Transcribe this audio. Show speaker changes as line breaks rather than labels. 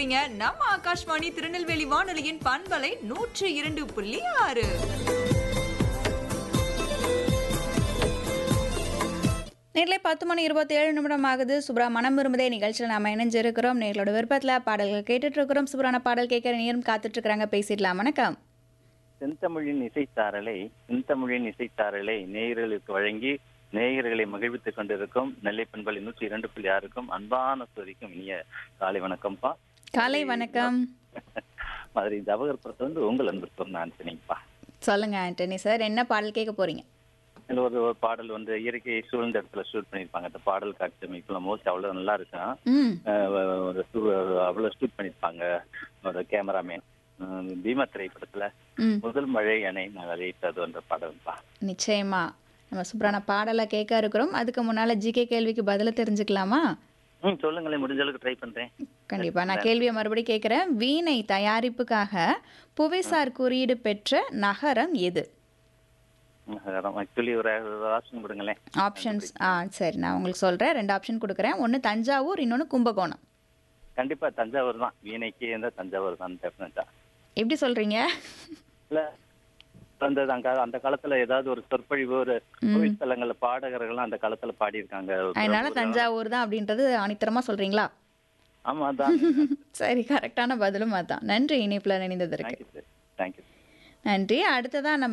இருக்கீங்க நம்ம ஆகாஷ்வாணி திருநெல்வேலி வானொலியின் பண்பலை நூற்று இரண்டு புள்ளி ஆறு
நேரில் பத்து மணி இருபத்தி ஏழு நிமிடம் ஆகுது சுப்ரா மனம் விரும்புதே நிகழ்ச்சியில் நாம இணைஞ்சிருக்கிறோம் நேர்களோட விருப்பத்தில் பாடல்கள் கேட்டுட்டு இருக்கிறோம் சுப்ரான பாடல் கேட்குற நேரம் காத்துட்டு இருக்கிறாங்க பேசிடலாம் வணக்கம்
செந்தமிழின் இசைத்தாரலை செந்தமிழின் இசைத்தாரலை நேயர்களுக்கு வழங்கி நேயர்களை மகிழ்வித்துக் கொண்டிருக்கும் நெல்லை பண்பலை நூற்றி இரண்டு புள்ளி ஆறுக்கும் அன்பான சோதிக்கும் இனிய காலை வணக்கம்ப்பா
காலை வணக்கம்
மாதிரி ஜவகர்புரத்துல வந்து உங்கள் அன்பு சொன்ன ஆண்டனிப்பா
சொல்லுங்க ஆண்டனி சார் என்ன பாடல் கேட்க போறீங்க
இதுல ஒரு ஒரு பாடல் வந்து இயற்கை சூழ்ந்த இடத்துல ஷூட் பண்ணிருப்பாங்க அந்த பாடல் காட்சி அமைப்புல மோஸ்ட் அவ்வளவு நல்லா இருக்கும்
ம்
அஹ் ஒரு சு- அவ்வளவு ஷூட் பண்ணிருப்பாங்க ஒரு கேமராமேன் பீமா திரைப்படத்துல
ம்
முதல் மழை அணை நான் அறிவித்தது என்ற பாடல்ப்பா
நிச்சயமா நம்ம சுப்ரான பாடலை கேட்க இருக்கிறோம் அதுக்கு முன்னால ஜிகே கேள்விக்கு பதில தெரிஞ்சுக்கலாமா
ம் சொல்லுங்களேன் முடிஞ்ச அளவுக்கு ட்ரை பண்றேன்
கண்டிப்பா நான் கேள்வியை மறுபடியும் கேட்குறேன் வீணை தயாரிப்புக்காக புவிசார் குறியீடு பெற்ற நகரம் எது
ஆக்சுவலி ஒரு ஆப்ஷன் கொடுங்களேன்
ஆப்ஷன்ஸ் ஆ சரி நான் உங்களுக்கு சொல்கிறேன் ரெண்டு ஆப்ஷன் கொடுக்குறேன் ஒன்று தஞ்சாவூர் இன்னொன்று கும்பகோணம்
கண்டிப்பா தஞ்சாவூர் தான் வீணைக்கு இருந்தா தஞ்சாவூர் தான் டெஃபினட்டா
எப்படி சொல்கிறீங்க
இல்ல அந்த அங்க அந்த காலத்துல ஏதாவது ஒரு சொற்பொழிவு ஒரு கோவில் தலங்கள்ல பாடகர்கள்லாம் அந்த காலத்துல பாடியிருக்காங்க
அதனால தஞ்சாவூர் தான் அப்படின்றது ஆணித்தரமாக சொல்கிறீங்களா
ஆமா அதான்
சரி கரெக்டான பதிலும் அதான் நன்றி இணைப்பில் இணைந்ததற்கு
தேங்க்யூ சார் தேங்க்யூ
நன்றி அடுத்ததான் நம்ம